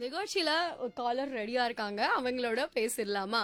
நிகழ்ச்சியில ஒரு காலர் ரெடியா இருக்காங்க அவங்களோட பேசிடலாமா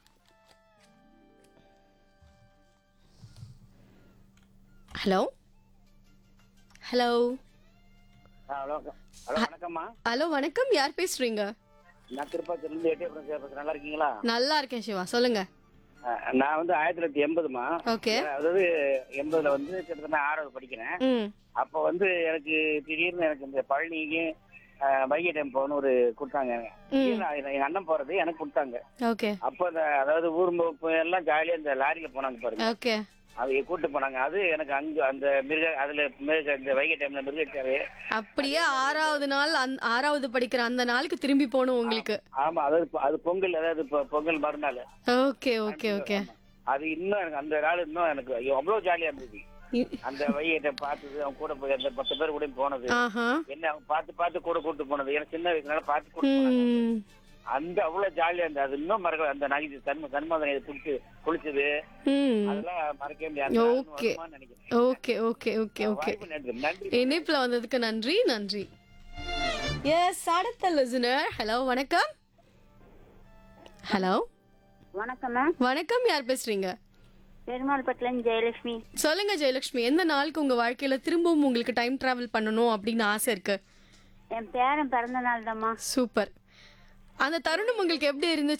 ஹலோ ஹலோ ஹலோ ஹலோ வணக்கம்மா ஹலோ வணக்கம் யார் பேசுறீங்க நான் திருப்பாச்சூர்லேருந்து எட்டியபுரம் பேசுறேன் நல்லா இருக்கீங்களா நல்லா இருக்கேன் சிவா சொல்லுங்க அஹ், நான் வந்து ஆயிரத்தி தொள்ளாயிரத்தி எண்பதுமா ஓகே அதாவது எண்பதுல வந்து கிட்டத்தட்ட ஆறாவது படிக்கிறேன் ம் அப்போ வந்து எனக்கு திடீர்னு எனக்கு இந்த பழனிக்கு அஹ், வைகை டைம் போகணும்னு ஒரு கொடுத்தாங்க திடீர்னு எங்க அண்ணன் போறது எனக்கு கொடுத்தாங்க ஓகே அப்போ அந்த அதாவது ஊர் முகப்பு எல்லாம் ஜாலியா இந்த லாரியில போனாங்க பாருங்க ஓகே அது கூட்டு போனாங்க அது எனக்கு அங்க அந்த மிருக அதுல மிருக இந்த வைகை டைம்ல மிருகச்சாரு அப்படியே ஆறாவது நாள் அந்த ஆறாவது படிக்கிற அந்த நாளுக்கு திரும்பி போகணும் உங்களுக்கு ஆமா அதாவது பொ- அது பொங்கல் அதாவது பொ- பொங்கல் மறுநாள் ஓகே ஓகே ஓகே அது இன்னும் எனக்கு அந்த நாள் இன்னும் எனக்கு ஐயோ, அவ்வளவு ஜாலியா இருந்தது அந்த வைகிட்ட பார்த்தது அவன் கூட போய் அந்த பத்து பேர் கூட போனது ஆஹா என்ன அவன் பார்த்து பார்த்து கூட கூட்டு போனது எனக்கு சின்ன வயசுனால பார்த்து கூட்டு போனாங்க ம் அந்த அவ்வளவு ஜாலியா இருந்தது அது இன்னும் மறக்க அந்த நகை தன்ம தன்மதனை குளிச்சு குளிச்சது ம் அதெல்லாம் மறக்கவே முடியாது Okay. வருமான்னு நினைக்கிறேன் ஓகே ஓகே ஓகே ஓகே வாய்ப்பு நன்றி நன்றி இணைப்புல வந்ததுக்கு நன்றி நன்றி எஸ் அடுத்த லிசனர் ஹலோ வணக்கம் ஹலோ வணக்கம் மேம் வணக்கம் யார் பேசுறீங்க பெருமாள்பட்டிலேருந்து ஜெயலட்சுமி சொல்லுங்க ஜெயலட்சுமி எந்த நாளுக்கு உங்க வாழ்க்கையில திரும்பவும் உங்களுக்கு டைம் டிராவல் பண்ணணும் அப்படின்னு ஆசை இருக்கு என் பேரன் பிறந்த நாள் தாம்மா சூப்பர் அந்த தருணம் உங்களுக்கு எப்படி இருந்துச்சு